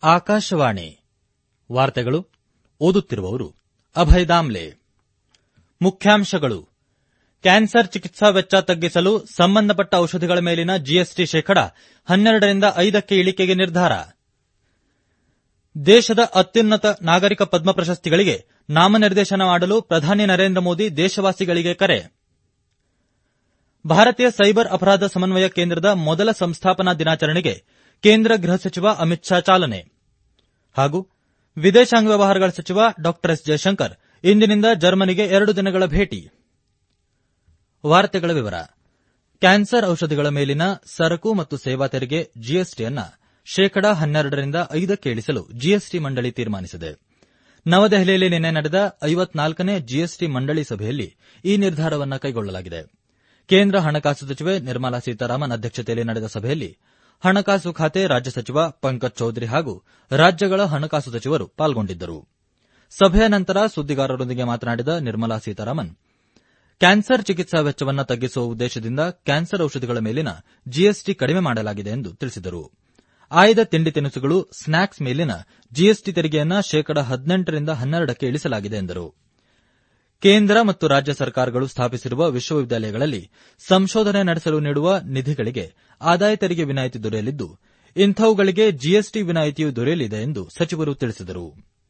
ಆಕಾಶವಾಣಿ ವಾರ್ತೆಗಳು ಓದುತ್ತಿರುವವರು ಅಭಯ್ ದಾಮ್ಲೆ ಮುಖ್ಯಾಂಶಗಳು ಕ್ಯಾನ್ಸರ್ ಚಿಕಿತ್ಸಾ ವೆಚ್ಚ ತಗ್ಗಿಸಲು ಸಂಬಂಧಪಟ್ಟ ಔಷಧಿಗಳ ಮೇಲಿನ ಜಿಎಸ್ಟಿ ಶೇಕಡ ಹನ್ನೆರಡರಿಂದ ಐದಕ್ಕೆ ಇಳಿಕೆಗೆ ನಿರ್ಧಾರ ದೇಶದ ಅತ್ಯುನ್ನತ ನಾಗರಿಕ ಪದ್ಮ ಪ್ರಶಸ್ತಿಗಳಿಗೆ ನಾಮನಿರ್ದೇಶನ ಮಾಡಲು ಪ್ರಧಾನಿ ನರೇಂದ್ರ ಮೋದಿ ದೇಶವಾಸಿಗಳಿಗೆ ಕರೆ ಭಾರತೀಯ ಸೈಬರ್ ಅಪರಾಧ ಸಮನ್ವಯ ಕೇಂದ್ರದ ಮೊದಲ ಸಂಸ್ಥಾಪನಾ ದಿನಾಚರಣೆಗೆ ಕೇಂದ್ರ ಗೃಹ ಸಚಿವ ಅಮಿತ್ ಶಾ ಚಾಲನೆ ಹಾಗೂ ವಿದೇಶಾಂಗ ವ್ಯವಹಾರಗಳ ಸಚಿವ ಡಾ ಎಸ್ ಜಯಶಂಕರ್ ಇಂದಿನಿಂದ ಜರ್ಮನಿಗೆ ಎರಡು ದಿನಗಳ ಭೇಟಿ ವಾರ್ತೆಗಳ ವಿವರ ಕ್ಯಾನ್ಸರ್ ಔಷಧಿಗಳ ಮೇಲಿನ ಸರಕು ಮತ್ತು ಸೇವಾ ತೆರಿಗೆ ಜಿಎಸ್ಟಿಯನ್ನು ಶೇಕಡ ಹನ್ನೆರಡರಿಂದ ಐದಕ್ಕೆ ಇಳಿಸಲು ಜಿಎಸ್ಟಿ ಮಂಡಳಿ ತೀರ್ಮಾನಿಸಿದೆ ನವದೆಹಲಿಯಲ್ಲಿ ನಿನ್ನೆ ನಡೆದ ಐವತ್ನಾಲ್ಕನೇ ಜಿಎಸ್ಟಿ ಮಂಡಳಿ ಸಭೆಯಲ್ಲಿ ಈ ನಿರ್ಧಾರವನ್ನು ಕೈಗೊಳ್ಳಲಾಗಿದೆ ಕೇಂದ್ರ ಹಣಕಾಸು ಸಚಿವೆ ನಿರ್ಮಲಾ ಸೀತಾರಾಮನ್ ಅಧ್ಯಕ್ಷತೆಯಲ್ಲಿ ನಡೆದ ಸಭೆಯಲ್ಲಿ ಹಣಕಾಸು ಖಾತೆ ರಾಜ್ಯ ಸಚಿವ ಪಂಕಜ್ ಚೌಧರಿ ಹಾಗೂ ರಾಜ್ಯಗಳ ಹಣಕಾಸು ಸಚಿವರು ಪಾಲ್ಗೊಂಡಿದ್ದರು ಸಭೆಯ ನಂತರ ಸುದ್ದಿಗಾರರೊಂದಿಗೆ ಮಾತನಾಡಿದ ನಿರ್ಮಲಾ ಸೀತಾರಾಮನ್ ಕ್ಯಾನ್ಸರ್ ಚಿಕಿತ್ಸಾ ವೆಚ್ಚವನ್ನು ತಗ್ಗಿಸುವ ಉದ್ದೇಶದಿಂದ ಕ್ಯಾನ್ಸರ್ ಔಷಧಿಗಳ ಮೇಲಿನ ಜಿಎಸ್ಟಿ ಕಡಿಮೆ ಮಾಡಲಾಗಿದೆ ಎಂದು ತಿಳಿಸಿದರು ಆಯ್ದ ತಿಂಡಿ ತಿನಿಸುಗಳು ಸ್ನ್ಯಾಕ್ಸ್ ಮೇಲಿನ ಜಿಎಸ್ಟಿ ತೆರಿಗೆಯನ್ನು ಶೇಕಡ ಹದಿನೆಂಟರಿಂದ ಹನ್ನೆರಡಕ್ಕೆ ಇಳಿಸಲಾಗಿದೆ ಎಂದರು ಕೇಂದ್ರ ಮತ್ತು ರಾಜ್ಯ ಸರ್ಕಾರಗಳು ಸ್ಥಾಪಿಸಿರುವ ವಿಶ್ವವಿದ್ಯಾಲಯಗಳಲ್ಲಿ ಸಂಶೋಧನೆ ನಡೆಸಲು ನೀಡುವ ನಿಧಿಗಳಿಗೆ ಆದಾಯ ತೆರಿಗೆ ವಿನಾಯಿತಿ ದೊರೆಯಲಿದ್ದು ಇಂಥವುಗಳಿಗೆ ಜಿಎಸ್ಟಿ ವಿನಾಯಿತಿಯೂ ದೊರೆಯಲಿದೆ ಎಂದು ಸಚಿವರು ತಿಳಿಸಿದರು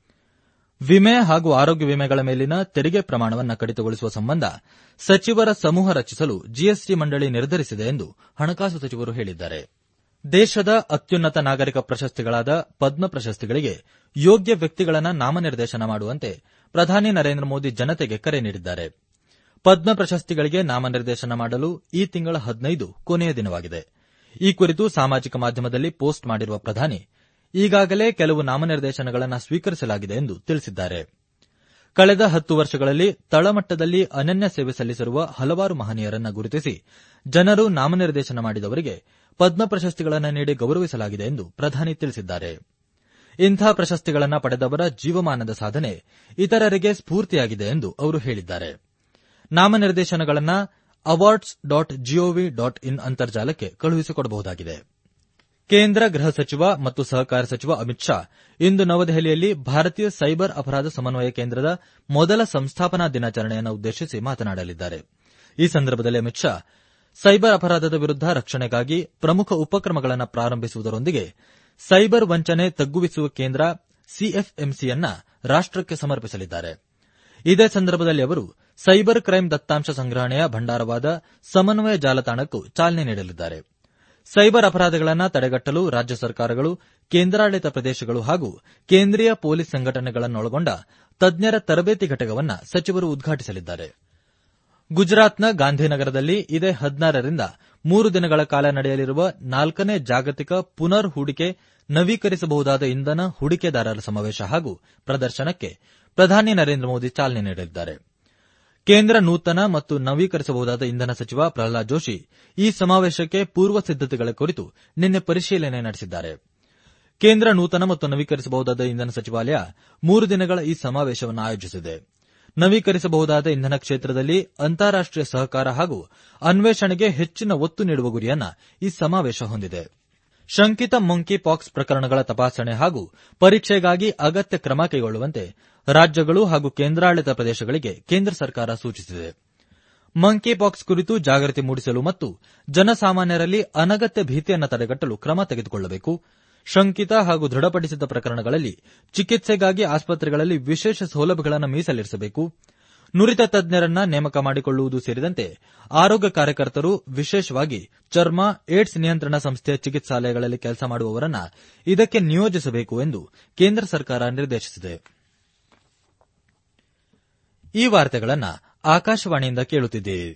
ವಿಮೆ ಹಾಗೂ ಆರೋಗ್ಯ ವಿಮೆಗಳ ಮೇಲಿನ ತೆರಿಗೆ ಪ್ರಮಾಣವನ್ನು ಕಡಿತಗೊಳಿಸುವ ಸಂಬಂಧ ಸಚಿವರ ಸಮೂಹ ರಚಿಸಲು ಜಿಎಸ್ಟಿ ಮಂಡಳಿ ನಿರ್ಧರಿಸಿದೆ ಎಂದು ಹಣಕಾಸು ಸಚಿವರು ಹೇಳಿದ್ದಾರೆ ದೇಶದ ಅತ್ಯುನ್ನತ ನಾಗರಿಕ ಪ್ರಶಸ್ತಿಗಳಾದ ಪದ್ಮ ಪ್ರಶಸ್ತಿಗಳಿಗೆ ಯೋಗ್ಯ ವ್ಯಕ್ತಿಗಳನ್ನು ನಾಮನಿರ್ದೇಶನ ಮಾಡುವಂತೆ ಪ್ರಧಾನಿ ನರೇಂದ್ರ ಮೋದಿ ಜನತೆಗೆ ಕರೆ ನೀಡಿದ್ದಾರೆ ಪದ್ಮ ಪ್ರಶಸ್ತಿಗಳಿಗೆ ನಾಮನಿರ್ದೇಶನ ಮಾಡಲು ಈ ತಿಂಗಳ ಹದಿನೈದು ಕೊನೆಯ ದಿನವಾಗಿದೆ ಈ ಕುರಿತು ಸಾಮಾಜಿಕ ಮಾಧ್ಯಮದಲ್ಲಿ ಪೋಸ್ಟ್ ಮಾಡಿರುವ ಪ್ರಧಾನಿ ಈಗಾಗಲೇ ಕೆಲವು ನಾಮನಿರ್ದೇಶನಗಳನ್ನು ಸ್ವೀಕರಿಸಲಾಗಿದೆ ಎಂದು ತಿಳಿಸಿದ್ದಾರೆ ಕಳೆದ ಹತ್ತು ವರ್ಷಗಳಲ್ಲಿ ತಳಮಟ್ಟದಲ್ಲಿ ಅನನ್ಯ ಸೇವೆ ಸಲ್ಲಿಸಿರುವ ಹಲವಾರು ಮಹನೀಯರನ್ನು ಗುರುತಿಸಿ ಜನರು ನಾಮನಿರ್ದೇಶನ ಮಾಡಿದವರಿಗೆ ಪದ್ಮ ಪ್ರಶಸ್ತಿಗಳನ್ನು ನೀಡಿ ಗೌರವಿಸಲಾಗಿದೆ ಎಂದು ಪ್ರಧಾನಿ ತಿಳಿಸಿದ್ದಾರೆ ಇಂಥ ಪ್ರಶಸ್ತಿಗಳನ್ನು ಪಡೆದವರ ಜೀವಮಾನದ ಸಾಧನೆ ಇತರರಿಗೆ ಸ್ಫೂರ್ತಿಯಾಗಿದೆ ಎಂದು ಅವರು ಹೇಳಿದ್ದಾರೆ ನಾಮನಿರ್ದೇಶನಗಳನ್ನು awards dot G O V dot in ಅಂತರ್ಜಾಲಕ್ಕೆ ಕಳುಹಿಸಿಕೊಡಬಹುದಾಗಿದೆ ಕೇಂದ್ರ ಗೃಹ ಸಚಿವ ಮತ್ತು ಸಹಕಾರ ಸಚಿವ ಅಮಿತ್ ಶಾ ಇಂದು ನವದೆಹಲಿಯಲ್ಲಿ ಭಾರತೀಯ ಸೈಬರ್ ಅಪರಾಧ ಸಮನ್ವಯ ಕೇಂದ್ರದ ಮೊದಲ ಸಂಸ್ಥಾಪನಾ ದಿನಾಚರಣೆಯನ್ನು ಉದ್ದೇಶಿಸಿ ಮಾತನಾಡಲಿದ್ದಾರೆ ಈ ಸಂದರ್ಭದಲ್ಲಿ ಅಮಿತ್ ಶಾ ಸೈಬರ್ ಅಪರಾಧದ ವಿರುದ್ದ ರಕ್ಷಣೆಗಾಗಿ ಪ್ರಮುಖ ಉಪಕ್ರಮಗಳನ್ನು ಪ್ರಾರಂಭಿಸುವುದರೊಂದಿಗೆ ಸೈಬರ್ ವಂಚನೆ ತಗ್ಗುವಿಸುವ ಕೇಂದ್ರ ಸಿಎಫ್ಎಂಸಿಯನ್ನ ರಾಷ್ಟಕ್ಕೆ ಸಮರ್ಪಿಸಲಿದ್ದಾರೆ ಇದೇ ಸಂದರ್ಭದಲ್ಲಿ ಅವರು ಸೈಬರ್ ಕ್ರೈಂ ದತ್ತಾಂಶ ಸಂಗ್ರಹಣೆಯ ಭಂಡಾರವಾದ ಸಮನ್ವಯ ಜಾಲತಾಣಕ್ಕೂ ಚಾಲನೆ ನೀಡಲಿದ್ದಾರೆ ಸೈಬರ್ ಅಪರಾಧಗಳನ್ನು ತಡೆಗಟ್ಟಲು ರಾಜ್ಯ ಸರ್ಕಾರಗಳು ಕೇಂದ್ರಾಡಳಿತ ಪ್ರದೇಶಗಳು ಹಾಗೂ ಕೇಂದ್ರೀಯ ಪೊಲೀಸ್ ಸಂಘಟನೆಗಳನ್ನೊಳಗೊಂಡ ತಜ್ಞರ ತರಬೇತಿ ಘಟಕವನ್ನು ಸಚಿವರು ಉದ್ಘಾಟಿಸಲಿದ್ದಾರೆ ಗುಜರಾತ್ನ ಗಾಂಧಿನಗರದಲ್ಲಿ ಇದೇ ಹದಿನಾರರಿಂದ ಮೂರು ದಿನಗಳ ಕಾಲ ನಡೆಯಲಿರುವ ನಾಲ್ಕನೇ ಜಾಗತಿಕ ಪುನರ್ ಹೂಡಿಕೆ ನವೀಕರಿಸಬಹುದಾದ ಇಂಧನ ಹೂಡಿಕೆದಾರರ ಸಮಾವೇಶ ಹಾಗೂ ಪ್ರದರ್ಶನಕ್ಕೆ ಪ್ರಧಾನಿ ನರೇಂದ್ರ ಮೋದಿ ಚಾಲನೆ ನೀಡಲಿದ್ದಾರೆ ಕೇಂದ್ರ ನೂತನ ಮತ್ತು ನವೀಕರಿಸಬಹುದಾದ ಇಂಧನ ಸಚಿವ ಪ್ರಹ್ಲಾದ್ ಜೋಶಿ ಈ ಸಮಾವೇಶಕ್ಕೆ ಪೂರ್ವ ಸಿದ್ದತೆಗಳ ಕುರಿತು ನಿನ್ನೆ ಪರಿಶೀಲನೆ ನಡೆಸಿದ್ದಾರೆ ಕೇಂದ್ರ ನೂತನ ಮತ್ತು ನವೀಕರಿಸಬಹುದಾದ ಇಂಧನ ಸಚಿವಾಲಯ ಮೂರು ದಿನಗಳ ಈ ಸಮಾವೇಶವನ್ನು ಆಯೋಜಿಸಿದೆ ನವೀಕರಿಸಬಹುದಾದ ಇಂಧನ ಕ್ಷೇತ್ರದಲ್ಲಿ ಅಂತಾರಾಷ್ಟೀಯ ಸಹಕಾರ ಹಾಗೂ ಅನ್ವೇಷಣೆಗೆ ಹೆಚ್ಚಿನ ಒತ್ತು ನೀಡುವ ಗುರಿಯನ್ನ ಈ ಸಮಾವೇಶ ಹೊಂದಿದೆ ಶಂಕಿತ ಮಂಕಿ ಪಾಕ್ಸ್ ಪ್ರಕರಣಗಳ ತಪಾಸಣೆ ಹಾಗೂ ಪರೀಕ್ಷೆಗಾಗಿ ಅಗತ್ಯ ಕ್ರಮ ಕೈಗೊಳ್ಳುವಂತೆ ರಾಜ್ಯಗಳು ಹಾಗೂ ಕೇಂದ್ರಾಡಳಿತ ಪ್ರದೇಶಗಳಿಗೆ ಕೇಂದ್ರ ಸರ್ಕಾರ ಸೂಚಿಸಿದೆ ಮಂಕಿ ಪಾಕ್ಸ್ ಕುರಿತು ಜಾಗೃತಿ ಮೂಡಿಸಲು ಮತ್ತು ಜನಸಾಮಾನ್ಯರಲ್ಲಿ ಅನಗತ್ಯ ಭೀತಿಯನ್ನು ತಡೆಗಟ್ಟಲು ಕ್ರಮ ತೆಗೆದುಕೊಳ್ಳಬೇಕು ಶಂಕಿತ ಹಾಗೂ ದೃಢಪಡಿಸಿದ ಪ್ರಕರಣಗಳಲ್ಲಿ ಚಿಕಿತ್ಸೆಗಾಗಿ ಆಸ್ಪತ್ರೆಗಳಲ್ಲಿ ವಿಶೇಷ ಸೌಲಭ್ಯಗಳನ್ನು ಮೀಸಲಿರಿಸಬೇಕು ನುರಿತ ತಜ್ಞರನ್ನ ನೇಮಕ ಮಾಡಿಕೊಳ್ಳುವುದು ಸೇರಿದಂತೆ ಆರೋಗ್ಯ ಕಾರ್ಯಕರ್ತರು ವಿಶೇಷವಾಗಿ ಚರ್ಮ ಏಡ್ಸ್ ನಿಯಂತ್ರಣ ಸಂಸ್ಥೆಯ ಚಿಕಿತ್ಸಾಲಯಗಳಲ್ಲಿ ಕೆಲಸ ಮಾಡುವವರನ್ನ ಇದಕ್ಕೆ ನಿಯೋಜಿಸಬೇಕು ಎಂದು ಕೇಂದ್ರ ಸರ್ಕಾರ ನಿರ್ದೇಶಿಸಿದೆ ಈ ವಾರ್ತೆಗಳನ್ನು ಆಕಾಶವಾಣಿಯಿಂದ ಕೇಳುತ್ತಿದ್ದೀರಿ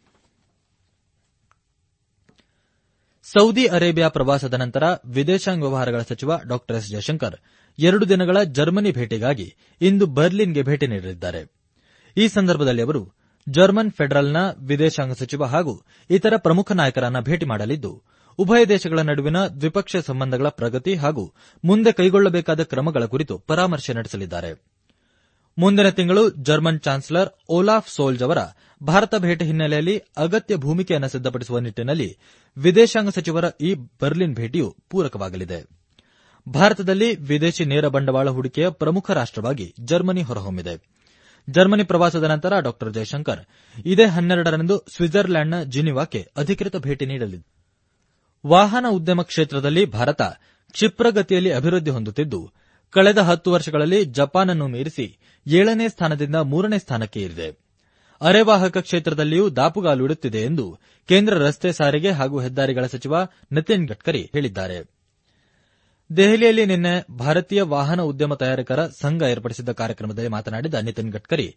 ಸೌದಿ ಅರೇಬಿಯಾ ಪ್ರವಾಸದ ನಂತರ ವಿದೇಶಾಂಗ ವ್ಯವಹಾರಗಳ ಸಚಿವ ಡಾ ಎಸ್ ಜಯಶಂಕರ್ ಎರಡು ದಿನಗಳ ಜರ್ಮನಿ ಭೇಟಿಗಾಗಿ ಇಂದು ಬರ್ಲಿನ್ಗೆ ಭೇಟಿ ನೀಡಲಿದ್ದಾರೆ ಈ ಸಂದರ್ಭದಲ್ಲಿ ಅವರು ಜರ್ಮನ್ ಫೆಡರಲ್ನ ವಿದೇಶಾಂಗ ಸಚಿವ ಹಾಗೂ ಇತರ ಪ್ರಮುಖ ನಾಯಕರನ್ನ ಭೇಟಿ ಮಾಡಲಿದ್ದು ಉಭಯ ದೇಶಗಳ ನಡುವಿನ ದ್ವಿಪಕ್ಷೀಯ ಸಂಬಂಧಗಳ ಪ್ರಗತಿ ಹಾಗೂ ಮುಂದೆ ಕೈಗೊಳ್ಳಬೇಕಾದ ಕ್ರಮಗಳ ಕುರಿತು ಪರಾಮರ್ಶೆ ನಡೆಸಲಿದ್ದಾರೆ ಮುಂದಿನ ತಿಂಗಳು ಜರ್ಮನ್ ಚಾನ್ಸಲರ್ ಓಲಾಫ್ ಸೋಲ್ಜ್ ಅವರ ಭಾರತ ಭೇಟಿ ಹಿನ್ನೆಲೆಯಲ್ಲಿ ಅಗತ್ಯ ಭೂಮಿಕೆಯನ್ನು ಸಿದ್ದಪಡಿಸುವ ನಿಟ್ಟಿನಲ್ಲಿ ವಿದೇಶಾಂಗ ಸಚಿವರ ಈ ಬರ್ಲಿನ್ ಭೇಟಿಯು ಪೂರಕವಾಗಲಿದೆ ಭಾರತದಲ್ಲಿ ವಿದೇಶಿ ನೇರ ಬಂಡವಾಳ ಹೂಡಿಕೆಯ ಪ್ರಮುಖ ರಾಷ್ಟವಾಗಿ ಜರ್ಮನಿ ಹೊರಹೊಮ್ಮಿದೆ ಜರ್ಮನಿ ಪ್ರವಾಸದ ನಂತರ ಡಾ ಜೈಶಂಕರ್ ಇದೇ ಹನ್ನೆರಡರಂದು ಸ್ವಿಟ್ಜರ್ಲ್ಯಾಂಡ್ನ ಜಿನಿವಾಕ್ಕೆ ಅಧಿಕೃತ ಭೇಟಿ ನೀಡಲಿದ್ದಾರೆ ವಾಹನ ಉದ್ಯಮ ಕ್ಷೇತ್ರದಲ್ಲಿ ಭಾರತ ಕ್ಷಿಪ್ರಗತಿಯಲ್ಲಿ ಅಭಿವೃದ್ಧಿ ಹೊಂದುತ್ತಿದ್ದು ಕಳೆದ ಹತ್ತು ವರ್ಷಗಳಲ್ಲಿ ಜಪಾನ್ ಅನ್ನು ಮೀರಿಸಿ ಏಳನೇ ಸ್ಥಾನದಿಂದ ಮೂರನೇ ಸ್ಥಾನಕ್ಕೆ ಏರಿದೆ ಅರೆವಾಹಕ ಕ್ಷೇತ್ರದಲ್ಲಿಯೂ ದಾಪುಗಾಲು ಇಡುತ್ತಿದೆ ಎಂದು ಕೇಂದ್ರ ರಸ್ತೆ ಸಾರಿಗೆ ಹಾಗೂ ಹೆದ್ದಾರಿಗಳ ಸಚಿವ ನಿತಿನ್ ಗಡ್ಕರಿ ಹೇಳಿದ್ದಾರೆ ದೆಹಲಿಯಲ್ಲಿ ನಿನ್ನೆ ಭಾರತೀಯ ವಾಹನ ಉದ್ಯಮ ತಯಾರಕರ ಸಂಘ ಏರ್ಪಡಿಸಿದ್ದ ಕಾರ್ಯಕ್ರಮದಲ್ಲಿ ಮಾತನಾಡಿದ ನಿತಿನ್ ಗಡ್ಕರಿ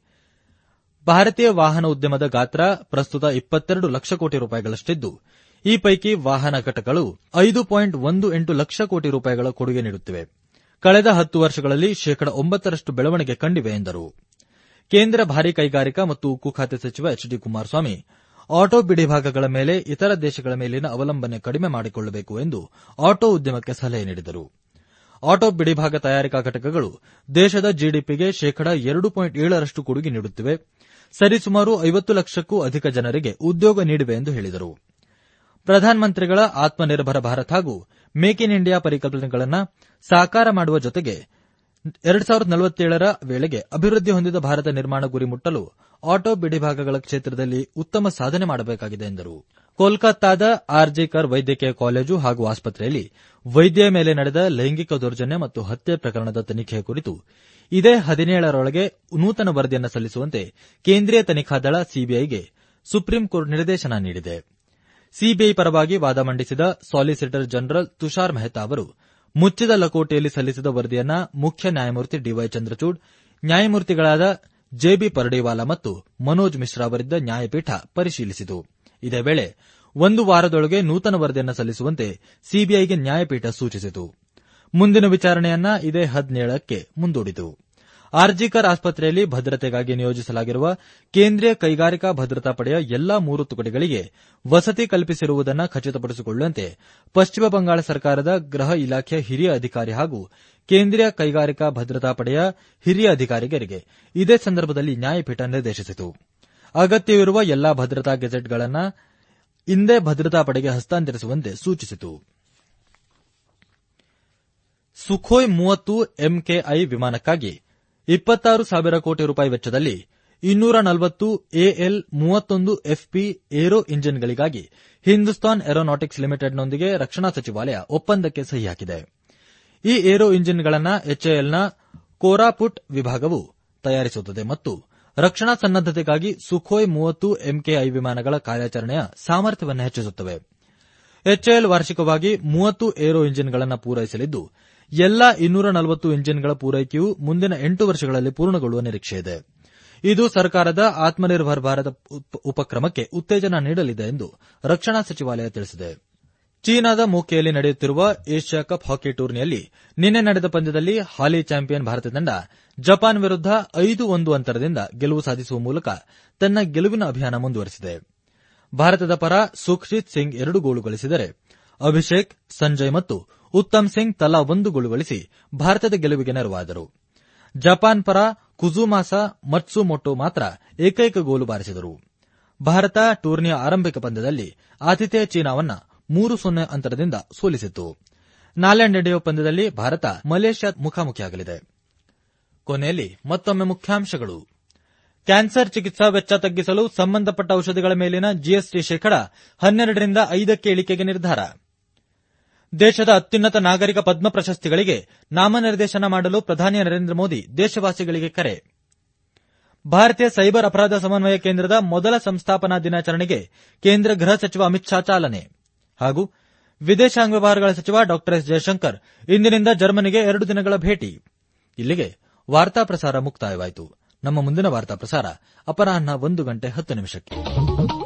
ಭಾರತೀಯ ವಾಹನ ಉದ್ಯಮದ ಗಾತ್ರ ಪ್ರಸ್ತುತ ಇಪ್ಪತ್ತೆರಡು ಲಕ್ಷ ಕೋಟಿ ರೂಪಾಯಿಗಳಷ್ಟಿದ್ದು ಈ ಪೈಕಿ ವಾಹನ ಘಟಕಗಳು ಐದು ಪಾಯಿಂಟ್ ಒಂದು ಎಂಟು ಲಕ್ಷ ಕೋಟಿ ರೂಪಾಯಿಗಳ ಕೊಡುಗೆ ನೀಡುತ್ತಿವೆ ಕಳೆದ ಹತ್ತು ವರ್ಷಗಳಲ್ಲಿ ಶೇಕಡ ಒಂಬತ್ತರಷ್ಟು ಬೆಳವಣಿಗೆ ಕಂಡಿವೆ ಎಂದರು ಕೇಂದ್ರ ಭಾರಿ ಕೈಗಾರಿಕಾ ಮತ್ತು ಉಕ್ಕು ಖಾತೆ ಸಚಿವ ಎಚ್ ಡಿ ಕುಮಾರಸ್ವಾಮಿ ಆಟೋ ಬಿಡಿಭಾಗಗಳ ಮೇಲೆ ಇತರ ದೇಶಗಳ ಮೇಲಿನ ಅವಲಂಬನೆ ಕಡಿಮೆ ಮಾಡಿಕೊಳ್ಳಬೇಕು ಎಂದು ಆಟೋ ಉದ್ಯಮಕ್ಕೆ ಸಲಹೆ ನೀಡಿದರು ಆಟೋ ಬಿಡಿಭಾಗ ತಯಾರಿಕಾ ಘಟಕಗಳು ದೇಶದ ಜಿಡಿಪಿಗೆ ಶೇಕಡ ಎರಡು ಪಾಯಿಂಟ್ ಏಳರಷ್ಟು ಕೊಡುಗೆ ನೀಡುತ್ತಿವೆ ಸರಿಸುಮಾರು ಐವತ್ತು ಲಕ್ಷಕ್ಕೂ ಅಧಿಕ ಜನರಿಗೆ ಉದ್ಯೋಗ ನೀಡಿವೆ ಎಂದು ಹೇಳಿದರು ಪ್ರಧಾನಮಂತ್ರಿಗಳ ಆತ್ಮನಿರ್ಭರ ಭಾರತ್ ಹಾಗೂ ಮೇಕ್ ಇನ್ ಇಂಡಿಯಾ ಪರಿಕಲ್ಪನೆಗಳನ್ನು ಸಾಕಾರ ಮಾಡುವ ಜೊತೆಗೆ ಎರಡು ಸಾವಿರದ ನಲವತ್ತೇಳರ ವೇಳೆಗೆ ಅಭಿವೃದ್ಧಿ ಹೊಂದಿದ ಭಾರತ ನಿರ್ಮಾಣ ಗುರಿ ಮುಟ್ಟಲು ಆಟೋ ಬಿಡಿಭಾಗಗಳ ಕ್ಷೇತ್ರದಲ್ಲಿ ಉತ್ತಮ ಸಾಧನೆ ಮಾಡಬೇಕಾಗಿದೆ ಎಂದರು ಕೋಲ್ಕತ್ತಾದ ಆರ್ಜಿಕರ್ ವೈದ್ಯಕೀಯ ಕಾಲೇಜು ಹಾಗೂ ಆಸ್ಪತ್ರೆಯಲ್ಲಿ ವೈದ್ಯೆಯ ಮೇಲೆ ನಡೆದ ಲೈಂಗಿಕ ದೌರ್ಜನ್ಯ ಮತ್ತು ಹತ್ಯೆ ಪ್ರಕರಣದ ತನಿಖೆ ಕುರಿತು ಇದೇ ಹದಿನೇಳರೊಳಗೆ ನೂತನ ವರದಿಯನ್ನು ಸಲ್ಲಿಸುವಂತೆ ಕೇಂದ್ರೀಯ ತನಿಖಾ ದಳ ಸಿಬಿಐಗೆ ಸುಪ್ರೀಂ ಕೋರ್ಟ್ ನಿರ್ದೇಶನ ನೀಡಿದೆ ಸಿಬಿಐ ಪರವಾಗಿ ವಾದ ಮಂಡಿಸಿದ ಸಾಲಿಸಿಟರ್ ಜನರಲ್ ತುಷಾರ್ ಮೆಹ್ತಾ ಅವರು ಮುಚ್ಚಿದ ಲಕೋಟೆಯಲ್ಲಿ ಸಲ್ಲಿಸಿದ ವರದಿಯನ್ನ ಮುಖ್ಯ ನ್ಯಾಯಮೂರ್ತಿ ಡಿವೈ ಚಂದ್ರಚೂಡ್ ನ್ಯಾಯಮೂರ್ತಿಗಳಾದ ಜೆಬಿ ಪರ್ಡಿವಾಲಾ ಮತ್ತು ಮನೋಜ್ ಮಿಶ್ರಾ ಅವರಿದ್ದ ನ್ಯಾಯಪೀಠ ಪರಿಶೀಲಿಸಿತು ಇದೇ ವೇಳೆ ಒಂದು ವಾರದೊಳಗೆ ನೂತನ ವರದಿಯನ್ನು ಸಲ್ಲಿಸುವಂತೆ ಸಿಬಿಐಗೆ ನ್ಯಾಯಪೀಠ ಸೂಚಿಸಿತು ಮುಂದಿನ ವಿಚಾರಣೆಯನ್ನ ಇದೇ ಹದಿನೇಳಕ್ಕೆ ಮುಂದೂಡಿತು ಆರ್ಜಿಕರ್ ಆಸ್ಪತ್ರೆಯಲ್ಲಿ ಭದ್ರತೆಗಾಗಿ ನಿಯೋಜಿಸಲಾಗಿರುವ ಕೇಂದ್ರೀಯ ಕೈಗಾರಿಕಾ ಭದ್ರತಾ ಪಡೆಯ ಎಲ್ಲಾ ಮೂರು ತುಕಡಿಗಳಿಗೆ ವಸತಿ ಕಲ್ಪಿಸಿರುವುದನ್ನು ಖಚಿತಪಡಿಸಿಕೊಳ್ಳುವಂತೆ ಪಶ್ಚಿಮ ಬಂಗಾಳ ಸರ್ಕಾರದ ಗೃಹ ಇಲಾಖೆಯ ಹಿರಿಯ ಅಧಿಕಾರಿ ಹಾಗೂ ಕೇಂದ್ರೀಯ ಕೈಗಾರಿಕಾ ಭದ್ರತಾ ಪಡೆಯ ಹಿರಿಯ ಅಧಿಕಾರಿಗಳಿಗೆ ಇದೇ ಸಂದರ್ಭದಲ್ಲಿ ನ್ಯಾಯಪೀಠ ನಿರ್ದೇಶಿಸಿತು ಅಗತ್ಯವಿರುವ ಎಲ್ಲಾ ಭದ್ರತಾ ಗೆಜೆಟ್ಗಳನ್ನು ಇಂದೇ ಭದ್ರತಾ ಪಡೆಗೆ ಹಸ್ತಾಂತರಿಸುವಂತೆ ಸೂಚಿಸಿತು ಸುಖೋಯ್ ಮೂವತ್ತು ಎಂಕೆಐ ವಿಮಾನಕ್ಕಾಗಿ ಇಪ್ಪತ್ತಾರು ಸಾವಿರ ಕೋಟಿ ರೂಪಾಯಿ ವೆಚ್ಚದಲ್ಲಿ ಇನ್ನೂರ ನಲವತ್ತು ಎಎಲ್ ಮೂವತ್ತೊಂದು ಎಫ್ಪಿ ಏರೋ ಇಂಜಿನ್ಗಳಿಗಾಗಿ ಹಿಂದೂಸ್ತಾನ್ ಏರೋನಾಟಿಕ್ಸ್ ಲಿಮಿಟೆಡ್ನೊಂದಿಗೆ ರಕ್ಷಣಾ ಸಚಿವಾಲಯ ಒಪ್ಪಂದಕ್ಕೆ ಸಹಿ ಹಾಕಿದೆ ಈ ಏರೋ ಇಂಜಿನ್ಗಳನ್ನು ಎಚ್ಎಎಲ್ನ ಕೋರಾಪುಟ್ ವಿಭಾಗವು ತಯಾರಿಸುತ್ತದೆ ಮತ್ತು ರಕ್ಷಣಾ ಸನ್ನದ್ದತೆಗಾಗಿ ಸುಖೋಯ್ ಮೂವತ್ತು ಎಂಕೆಐ ವಿಮಾನಗಳ ಕಾರ್ಯಾಚರಣೆಯ ಸಾಮರ್ಥ್ಯವನ್ನು ಹೆಚ್ಚಿಸುತ್ತವೆ ಎಚ್ಎಎಲ್ ವಾರ್ಷಿಕವಾಗಿ ಮೂವತ್ತು ಏರೋ ಇಂಜಿನ್ಗಳನ್ನು ಪೂರೈಸಲಿದ್ದು ಎಲ್ಲಾ ಇನ್ನೂರ ನಲವತ್ತು ಇಂಜಿನ್ಗಳ ಪೂರೈಕೆಯು ಮುಂದಿನ ಎಂಟು ವರ್ಷಗಳಲ್ಲಿ ಪೂರ್ಣಗೊಳ್ಳುವ ನಿರೀಕ್ಷೆಯಿದೆ ಇದು ಸರ್ಕಾರದ ಆತ್ಮನಿರ್ಭರ್ ಭಾರತ ಉಪಕ್ರಮಕ್ಕೆ ಉತ್ತೇಜನ ನೀಡಲಿದೆ ಎಂದು ರಕ್ಷಣಾ ಸಚಿವಾಲಯ ತಿಳಿಸಿದೆ ಚೀನಾದ ಮೋಕಿಯಲ್ಲಿ ನಡೆಯುತ್ತಿರುವ ಏಷ್ಯಾ ಕಪ್ ಹಾಕಿ ಟೂರ್ನಿಯಲ್ಲಿ ನಿನ್ನೆ ನಡೆದ ಪಂದ್ಯದಲ್ಲಿ ಹಾಲಿ ಚಾಂಪಿಯನ್ ಭಾರತ ತಂಡ ಜಪಾನ್ ವಿರುದ್ಧ ಐದು ಒಂದು ಅಂತರದಿಂದ ಗೆಲುವು ಸಾಧಿಸುವ ಮೂಲಕ ತನ್ನ ಗೆಲುವಿನ ಅಭಿಯಾನ ಮುಂದುವರೆಸಿದೆ ಭಾರತದ ಪರ ಸುಖ್ಜಿತ್ ಸಿಂಗ್ ಎರಡು ಗೋಲು ಗಳಿಸಿದರೆ ಅಭಿಷೇಕ್ ಸಂಜಯ್ ಮತ್ತು ಉತ್ತಮ್ ಸಿಂಗ್ ತಲಾ ಒಂದು ಗೋಲು ಗಳಿಸಿ ಭಾರತದ ಗೆಲುವಿಗೆ ನೆರವಾದರು ಜಪಾನ್ ಪರ ಕುಜುಮಾಸಾ ಮಟ್ಸುಮೊಟೊ ಮಾತ್ರ ಏಕೈಕ ಗೋಲು ಬಾರಿಸಿದರು ಭಾರತ ಟೂರ್ನಿಯ ಆರಂಭಿಕ ಪಂದ್ಯದಲ್ಲಿ ಆತಿಥೇಯ ಚೀನಾವನ್ನ ಮೂರು ಸೊನ್ನೆ ಅಂತರದಿಂದ ಸೋಲಿಸಿತು ನಾಳೆ ನಡೆಯುವ ಪಂದ್ಯದಲ್ಲಿ ಭಾರತ ಮಲೇಷ್ಯಾ ಮುಖಾಮುಖಿಯಾಗಲಿದೆ ಕೊನೆಯಲ್ಲಿ ಮತ್ತೊಮ್ಮೆ ಮುಖ್ಯಾಂಶಗಳು ಕ್ಯಾನ್ಸರ್ ಚಿಕಿತ್ಸಾ ವೆಚ್ಚ ತಗ್ಗಿಸಲು ಸಂಬಂಧಪಟ್ಟ ಔಷಧಿಗಳ ಮೇಲಿನ ಜಿಎಸ್ಟಿ ಶೇಕಡ ಹನ್ನೆರಡರಿಂದ ಐದಕ್ಕೆ ಇಳಿಕೆಗೆ ನಿರ್ಧಾರ ದೇಶದ ಅತ್ಯುನ್ನತ ನಾಗರಿಕ ಪದ್ಮ ಪ್ರಶಸ್ತಿಗಳಿಗೆ ನಾಮನಿರ್ದೇಶನ ಮಾಡಲು ಪ್ರಧಾನಿ ನರೇಂದ್ರ ಮೋದಿ ದೇಶವಾಸಿಗಳಿಗೆ ಕರೆ ಭಾರತೀಯ ಸೈಬರ್ ಅಪರಾಧ ಸಮನ್ವಯ ಕೇಂದ್ರದ ಮೊದಲ ಸಂಸ್ಥಾಪನಾ ದಿನಾಚರಣೆಗೆ ಕೇಂದ್ರ ಗೃಹ ಸಚಿವ ಅಮಿತ್ ಶಾ ಚಾಲನೆ ಹಾಗೂ ವಿದೇಶಾಂಗ ವ್ಯವಹಾರಗಳ ಸಚಿವ ಡಾ ಎಸ್ ಜಯಶಂಕರ್ ಇಂದಿನಿಂದ ಜರ್ಮನಿಗೆ ಎರಡು ದಿನಗಳ ಭೇಟಿ ಇಲ್ಲಿಗೆ ವಾರ್ತಾ ಪ್ರಸಾರ ಮುಕ್ತಾಯವಾಯಿತು ನಮ್ಮ ಮುಂದಿನ ವಾರ್ತಾ ಪ್ರಸಾರ ಅಪರಾಹ್ನ ಒಂದು ಗಂಟೆ ಹತ್ತು ನಿಮಿಷಕ್ಕೆ